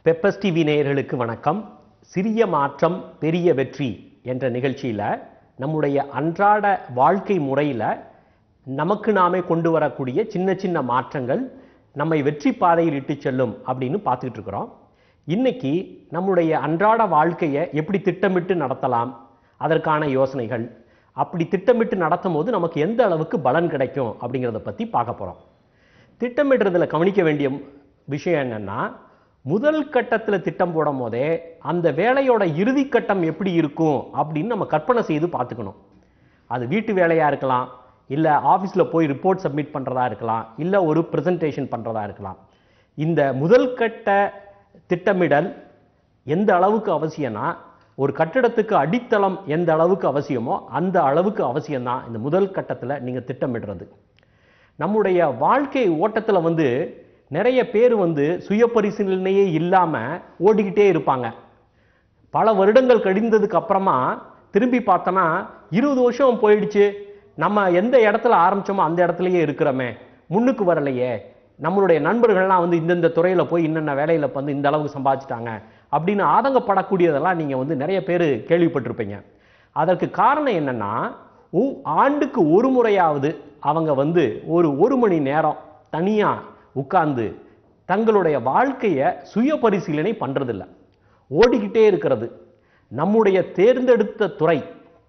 Peppers TV நேயர்களுக்கு வணக்கம் சிறிய மாற்றம் பெரிய வெற்றி என்ற நிகழ்ச்சியில் நம்முடைய அன்றாட வாழ்க்கை முறையில் நமக்கு நாமே கொண்டு வரக்கூடிய சின்ன சின்ன மாற்றங்கள் நம்மை வெற்றி பாதையில் இட்டு செல்லும் அப்படின்னு பார்த்துக்கிட்டு இருக்கிறோம் இன்னைக்கு நம்முடைய அன்றாட வாழ்க்கையை எப்படி திட்டமிட்டு நடத்தலாம் அதற்கான யோசனைகள் அப்படி திட்டமிட்டு நடத்தும் போது நமக்கு எந்த அளவுக்கு பலன் கிடைக்கும் அப்படிங்கிறத பற்றி பார்க்க போகிறோம் திட்டமிடுறதுல கவனிக்க வேண்டிய விஷயம் என்னன்னா முதல் கட்டத்தில் திட்டம் போடும் போதே அந்த வேலையோட இறுதி கட்டம் எப்படி இருக்கும் அப்படின்னு நம்ம கற்பனை செய்து பார்த்துக்கணும் அது வீட்டு வேலையாக இருக்கலாம் இல்லை ஆஃபீஸில் போய் ரிப்போர்ட் சப்மிட் பண்ணுறதா இருக்கலாம் இல்லை ஒரு ப்ரெசன்டேஷன் பண்ணுறதா இருக்கலாம் இந்த முதல் கட்ட திட்டமிடல் எந்த அளவுக்கு அவசியம்னா ஒரு கட்டிடத்துக்கு அடித்தளம் எந்த அளவுக்கு அவசியமோ அந்த அளவுக்கு அவசியம்தான் இந்த முதல் கட்டத்தில் நீங்கள் திட்டமிடுறது நம்முடைய வாழ்க்கை ஓட்டத்தில் வந்து நிறைய பேர் வந்து சுய பரிசீலனையே இல்லாமல் ஓடிக்கிட்டே இருப்பாங்க பல வருடங்கள் கழிந்ததுக்கு அப்புறமா திரும்பி பார்த்தோன்னா இருபது வருஷம் போயிடுச்சு நம்ம எந்த இடத்துல ஆரம்பிச்சோமோ அந்த இடத்துலயே இருக்கிறோமே முன்னுக்கு வரலையே நம்மளுடைய நண்பர்கள்லாம் வந்து இந்தந்த துறையில் போய் இன்னென்ன வேலையில் வந்து இந்த அளவுக்கு சம்பாதிச்சிட்டாங்க அப்படின்னு ஆதங்கப்படக்கூடியதெல்லாம் நீங்கள் வந்து நிறைய பேர் கேள்விப்பட்டிருப்பீங்க அதற்கு காரணம் என்னன்னா ஒவ்- ஆண்டுக்கு ஒரு முறையாவது அவங்க வந்து ஒரு ஒரு மணி நேரம் தனியாக உட்கார்ந்து தங்களுடைய வாழ்க்கையை சுய பரிசீலனை பண்ணுறதில்ல ஓடிக்கிட்டே இருக்கிறது நம்முடைய தேர்ந்தெடுத்த துறை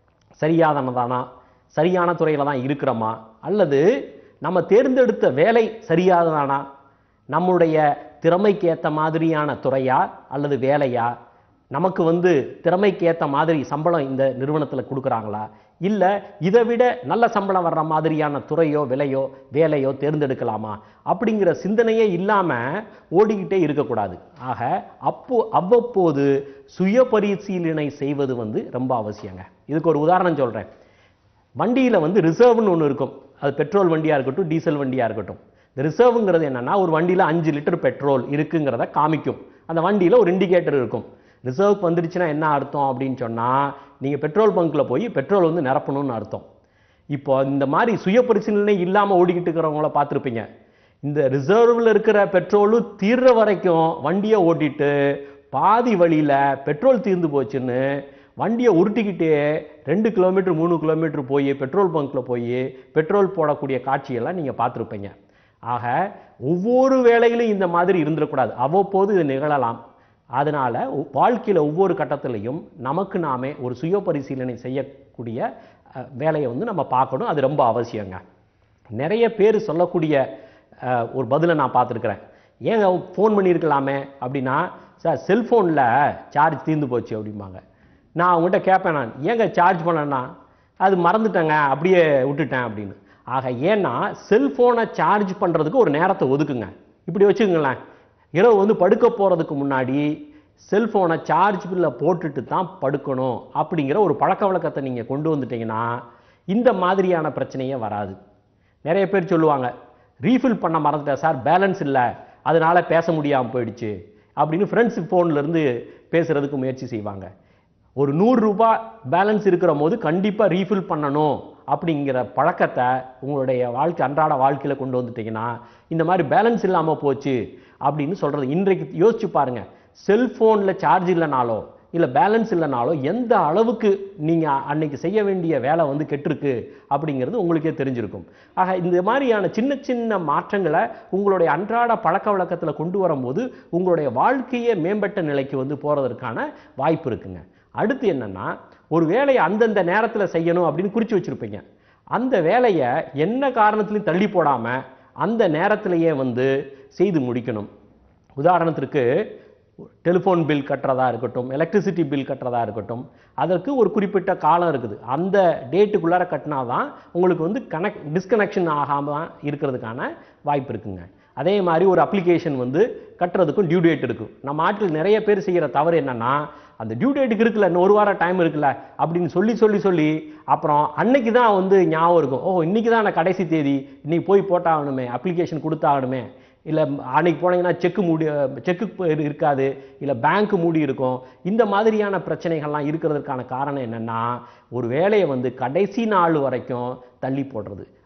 சரியானதானா சரியான துறையில் தான் இருக்கிறோமா அல்லது நம்ம தேர்ந்தெடுத்த வேலை சரியானதானா நம்முடைய திறமைக்கு ஏற்ற மாதிரியான துறையா அல்லது வேலையா நமக்கு வந்து திறமைக்கு ஏற்ற மாதிரி சம்பளம் இந்த நிறுவனத்தில் கொடுக்குறாங்களா இல்லை இதை விட நல்ல சம்பளம் வர்ற மாதிரியான துறையோ விலையோ வேலையோ தேர்ந்தெடுக்கலாமா அப்படிங்கிற சிந்தனையே இல்லாமல் ஓடிக்கிட்டே இருக்கக்கூடாது ஆக அப்போ அவ்வப்போது சுய பரிசீலனை செய்வது வந்து ரொம்ப அவசியங்க இதுக்கு ஒரு உதாரணம் சொல்கிறேன் வண்டியில் வந்து ரிசர்வ்னு ஒன்று இருக்கும் அது பெட்ரோல் வண்டியாக இருக்கட்டும் டீசல் வண்டியாக இருக்கட்டும் இந்த ரிசர்வ்ங்கிறது என்னன்னா ஒரு வண்டியில் அஞ்சு லிட்டர் பெட்ரோல் இருக்குங்கிறத காமிக்கும் அந்த வண்டியில் ஒரு இண்டிகேட்டர் இருக்கும் ரிசர்வ்க்கு வந்துடுச்சுன்னா என்ன அர்த்தம் அப்படின்னு சொன்னால் நீங்கள் பெட்ரோல் பங்க்கில் போய் பெட்ரோல் வந்து நிரப்பணும்னு அர்த்தம் இப்போ இந்த மாதிரி சுய பரிசீலனை இல்லாமல் ஓடிக்கிட்டு இருக்கிறவங்கள பார்த்துருப்பீங்க இந்த ரிசர்வ்ல இருக்கிற பெட்ரோலும் தீர்ற வரைக்கும் வண்டியை ஓட்டிட்டு பாதி வழியில் பெட்ரோல் தீர்ந்து போச்சுன்னு வண்டியை உருட்டிக்கிட்டே ரெண்டு கிலோமீட்டர் மூணு கிலோமீட்டர் போய் பெட்ரோல் பங்க்கில் போய் பெட்ரோல் போடக்கூடிய காட்சியெல்லாம் நீங்கள் பார்த்துருப்பீங்க ஆக ஒவ்வொரு வேலையிலும் இந்த மாதிரி இருந்துடக்கூடாது அவ்வப்போது இது நிகழலாம் அதனால ஒ- வாழ்க்கையில ஒவ்வொரு கட்டத்திலையும் நமக்கு நாமே ஒரு சுய பரிசீலனை செய்யக்கூடிய அஹ், வேலையை வந்து நம்ம பார்க்கணும் அது ரொம்ப அவசியங்க நிறைய பேர் சொல்லக்கூடிய அஹ், ஒரு பதிலை நான் பார்த்துருக்குறேன் ஏங்க ஃபோன் பண்ணியிருக்கலாமே அப்படின்னா சார் செல்ஃபோனில் சார்ஜ் தீர்ந்து போச்சு அப்படிம்பாங்க நான் அவங்ககிட்ட கேட்பேன் நான் ஏங்க சார்ஜ் பண்ணேன்னா அது மறந்துட்டேங்க அப்படியே விட்டுட்டேன் அப்படின்னு ஆக ஏன்னா செல்ஃபோனை சார்ஜ் பண்ணுறதுக்கு ஒரு நேரத்தை ஒதுக்குங்க இப்படி வச்சுக்கோங்களேன் இரவு வந்து படுக்க போகிறதுக்கு முன்னாடி செல்ஃபோனை சார்ஜ் பில்ல போட்டுட்டு தான் படுக்கணும் அப்படிங்கிற ஒரு பழக்க வழக்கத்தை நீங்கள் கொண்டு வந்துட்டீங்கன்னா இந்த மாதிரியான பிரச்சனையே வராது நிறைய பேர் சொல்லுவாங்க ரீஃபில் பண்ண மறந்துட்டேன் சார் பேலன்ஸ் இல்லை அதனால பேச முடியாமல் போயிடுச்சு அப்படின்னு ஃப்ரெண்ட்ஸ் ஃபோன்லேருந்து பேசுறதுக்கு முயற்சி செய்வாங்க ஒரு நூறு ரூபாய் பேலன்ஸ் இருக்கிற போது கண்டிப்பாக ரீஃபில் பண்ணணும் அப்படிங்கிற பழக்கத்தை உங்களுடைய வாழ்க்கை அன்றாட வாழ்க்கையில் கொண்டு வந்துட்டீங்கன்னா இந்த மாதிரி பேலன்ஸ் இல்லாமல் போச்சு அப்படின்னு சொல்கிறது இன்றைக்கு யோசிச்சு பாருங்க செல்ஃபோனில் சார்ஜ் இல்லைனாலோ இல்லை பேலன்ஸ் இல்லைனாலோ எந்த அளவுக்கு நீங்கள் அன்னைக்கு செய்ய வேண்டிய வேலை வந்து கெட்டிருக்கு அப்படிங்கிறது உங்களுக்கே தெரிஞ்சிருக்கும் ஆக இந்த மாதிரியான சின்ன சின்ன மாற்றங்களை உங்களுடைய அன்றாட பழக்க வழக்கத்தில் கொண்டு வரும்போது உங்களுடைய வாழ்க்கையே மேம்பட்ட நிலைக்கு வந்து போகிறதற்கான வாய்ப்பு இருக்குங்க அடுத்து என்னன்னா ஒரு வேலையை அந்தந்த நேரத்தில் செய்யணும் அப்படின்னு குறித்து வச்சுருப்பீங்க அந்த வேலையை என்ன காரணத்துலையும் தள்ளி போடாமல் அந்த நேரத்திலேயே வந்து செய்து முடிக்கணும் உதாரணத்திற்கு டெலிஃபோன் பில் கட்டுறதா இருக்கட்டும் எலக்ட்ரிசிட்டி பில் கட்டுறதா இருக்கட்டும் அதற்கு ஒரு குறிப்பிட்ட காலம் இருக்குது அந்த டேட்டுக்குள்ளார கட்டினா தான் உங்களுக்கு வந்து கனெக்ட் டிஸ்கனெக்ஷன் ஆகாமல் இருக்கிறதுக்கான வாய்ப்பு இருக்குங்க அதே மாதிரி ஒரு அப்ளிகேஷன் வந்து கட்டுறதுக்கும் டியூ டேட் இருக்கும் நம்ம ஆட்கள் நிறைய பேர் செய்கிற தவறு என்னன்னா அந்த டியூ டேட்டுக்கு இருக்குல்ல இன்னும் ஒரு வாரம் டைம் இருக்குல்ல அப்படின்னு சொல்லி சொல்லி சொல்லி அப்புறம் அன்னைக்கு தான் வந்து ஞாபகம் இருக்கும் ஓ இன்னைக்கு தான் நான் கடைசி தேதி இன்னைக்கு போய் போட்டாகணுமே அப்ளிகேஷன் கொடுத்தாகணுமே இல்லை அன்னைக்கு போனீங்கன்னா செக்கு மூடி செக்கு இருக்காது இல்லை பேங்க் மூடி இருக்கும் இந்த மாதிரியான பிரச்சனைகள்லாம் இருக்கிறதுக்கான காரணம் என்னன்னா ஒரு வேலையை வந்து கடைசி நாள் வரைக்கும் தள்ளி போடுறது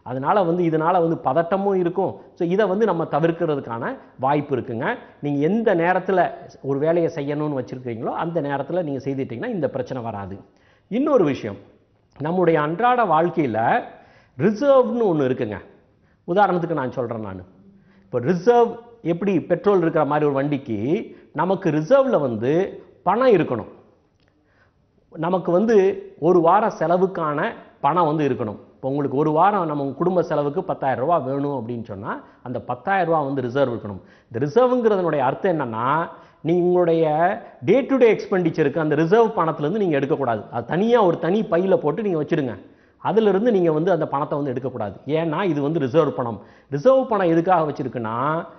அதனால வந்து இதனால வந்து பதட்டமும் இருக்கும் ஸோ இதை வந்து நம்ம தவிர்க்கிறதுக்கான வாய்ப்பு இருக்குங்க நீங்கள் எந்த நேரத்தில் ஒரு வேலையை செய்யணும்னு வச்சுருக்கீங்களோ அந்த நேரத்தில் நீங்கள் செய்துட்டீங்கன்னா இந்த பிரச்சனை வராது இன்னொரு விஷயம் நம்முடைய அன்றாட வாழ்க்கையில் ரிசர்வ்னு ஒன்று இருக்குங்க உதாரணத்துக்கு நான் சொல்கிறேன் நான் இப்போ ரிசர்வ் எப்படி பெட்ரோல் இருக்கிற மாதிரி ஒரு வண்டிக்கு நமக்கு ரிசர்வில் வந்து பணம் இருக்கணும் நமக்கு வந்து ஒரு வார செலவுக்கான பணம் வந்து இருக்கணும் இப்போ உங்களுக்கு ஒரு வாரம் நம்ம உங்க குடும்ப செலவுக்கு 10000 ரூபாய் வேணும் அப்படின்னு சொன்னால் அந்த 10000 ரூபாய் வந்து ரிசர்வ் இருக்கணும் இந்த ரிசர்வ்ங்கிறதுனுடைய அர்த்தம் என்னன்னா நீங்க உங்களுடைய டே டு டே எக்ஸ்பெண்டிச்சருக்கு அந்த ரிசர்வ் பணத்துலேருந்து நீங்கள் எடுக்கக்கூடாது அது தனியாக ஒரு தனி பையில் போட்டு நீங்கள் வச்சிடுங்க அதிலிருந்து நீங்கள் வந்து அந்த பணத்தை வந்து எடுக்கக்கூடாது ஏன்னா இது வந்து ரிசர்வ் பணம் ரிசர்வ் பணம் எதுக்காக வச்சிருக்குன்னா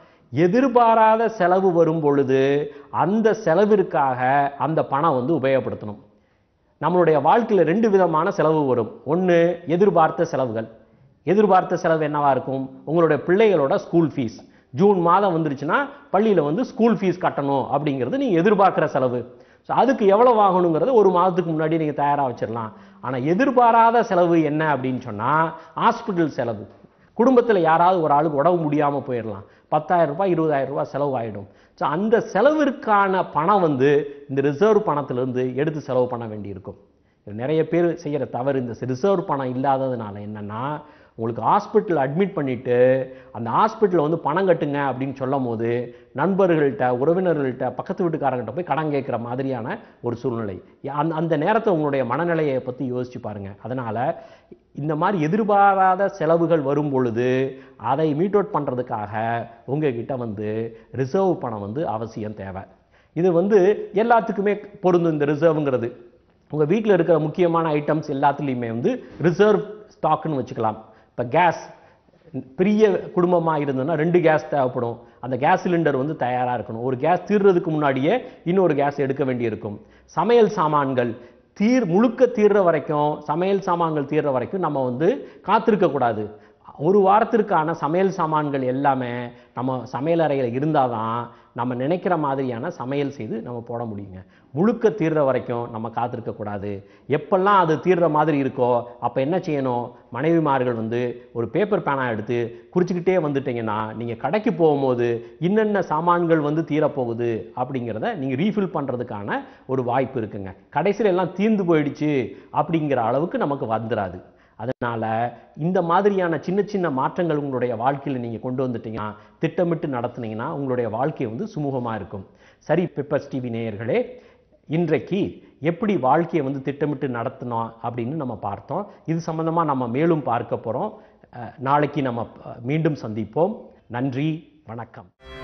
எதிர்பாராத செலவு வரும் பொழுது அந்த செலவிற்காக அந்த பணம் வந்து உபயோகப்படுத்தணும் நம்மளுடைய வாழ்க்கையில் ரெண்டு விதமான செலவு வரும் ஒன்று எதிர்பார்த்த செலவுகள் எதிர்பார்த்த செலவு என்னவா இருக்கும் உங்களுடைய பிள்ளைகளோட ஸ்கூல் ஃபீஸ் ஜூன் மாதம் வந்துருச்சுன்னா பள்ளியில் வந்து ஸ்கூல் ஃபீஸ் கட்டணும் அப்படிங்கிறது நீங்கள் எதிர்பார்க்குற செலவு ஸோ அதுக்கு எவ்வளோ ஆகணுங்கிறது ஒரு மாதத்துக்கு முன்னாடி நீங்கள் தயாராக வச்சிடலாம் ஆனால் எதிர்பாராத செலவு என்ன அப்படின்னு சொன்னால் ஹாஸ்பிட்டல் செலவு குடும்பத்தில் யாராவது ஒரு ஆளுக்கு உடம்பு முடியாமல் போயிடலாம் பத்தாயிரம் ரூபாய் இருபதாயிரம் ரூபாய் செலவு ஆகிடும் ஸோ அந்த செலவிற்கான பணம் வந்து இந்த ரிசர்வ் பணத்திலிருந்து எடுத்து செலவு பண்ண வேண்டியிருக்கும் இது நிறைய பேர் செய்கிற தவறு இந்த ரிசர்வ் பணம் இல்லாததுனால என்னன்னா உங்களுக்கு ஹாஸ்பிட்டல் அட்மிட் பண்ணிட்டு அந்த ஹாஸ்பிட்டலில் வந்து பணம் கட்டுங்க அப்படின்னு சொல்லும் போது நண்பர்கள்ட்ட உறவினர்கள்ட்ட பக்கத்து வீட்டுக்காரங்கிட்ட போய் கடன் கேட்குற மாதிரியான ஒரு சூழ்நிலை அந்த அந்த நேரத்தை உங்களுடைய மனநிலையை பற்றி யோசிச்சு பாருங்க அதனால இந்த மாதிரி எதிர்பாராத செலவுகள் வரும் பொழுது அதை மீட் அவுட் பண்ணுறதுக்காக உங்ககிட்ட வந்து ரிசர்வ் பணம் வந்து அவசியம் தேவை இது வந்து எல்லாத்துக்குமே பொருந்தும் இந்த ரிசர்வ்ங்கிறது உங்கள் வீட்டில் இருக்கிற முக்கியமான ஐட்டம்ஸ் எல்லாத்துலேயுமே வந்து ரிசர்வ் ஸ்டாக்னு வச்சுக்கலாம் இப்போ கேஸ் பெரிய குடும்பமாக இருந்ததுன்னா ரெண்டு கேஸ் தேவைப்படும் அந்த கேஸ் சிலிண்டர் வந்து தயாராக இருக்கணும் ஒரு கேஸ் தீர்றதுக்கு முன்னாடியே இன்னொரு கேஸ் எடுக்க வேண்டியிருக்கும் சமையல் சாமான்கள் தீர் முழுக்க தீர்ற வரைக்கும் சமையல் சாமான்கள் தீர்ற வரைக்கும் நம்ம வந்து காத்திருக்க கூடாது ஒரு வாரத்திற்கான சமையல் சாமான்கள் எல்லாமே நம்ம சமையல் அறையில் இருந்தால் தான் நம்ம நினைக்கிற மாதிரியான சமையல் செய்து நம்ம போட முடியுங்க முழுக்க தீர்ற வரைக்கும் நம்ம காத்திருக்க கூடாது எப்பெல்லாம் அது தீர்ற மாதிரி இருக்கோ அப்போ என்ன செய்யணும் மனைவிமார்கள் வந்து ஒரு பேப்பர் பேனா எடுத்து குறிச்சிக்கிட்டே வந்துட்டீங்கன்னா நீங்கள் கடைக்கு போகும்போது இன்னென்ன சாமான்கள் வந்து தீரப்போகுது அப்படிங்கிறத நீங்கள் ரீஃபில் பண்ணுறதுக்கான ஒரு வாய்ப்பு இருக்குங்க கடைசியில் எல்லாம் தீர்ந்து போயிடுச்சு அப்படிங்கிற அளவுக்கு நமக்கு வந்துடாது அதனால இந்த மாதிரியான சின்ன சின்ன மாற்றங்கள் உங்களுடைய வாழ்க்கையில் நீங்கள் கொண்டு வந்துட்டீங்கன்னா திட்டமிட்டு நடத்துனீங்கன்னா உங்களுடைய வாழ்க்கை வந்து சுமூகமாக இருக்கும் சரி பெப்பர்ஸ் டிவி நேயர்களே இன்றைக்கு எப்படி வாழ்க்கையை வந்து திட்டமிட்டு நடத்தணும் அப்படின்னு நம்ம பார்த்தோம் இது சம்பந்தமாக நம்ம மேலும் பார்க்க போகிறோம் நாளைக்கு நம்ம அஹ், மீண்டும் சந்திப்போம் நன்றி வணக்கம்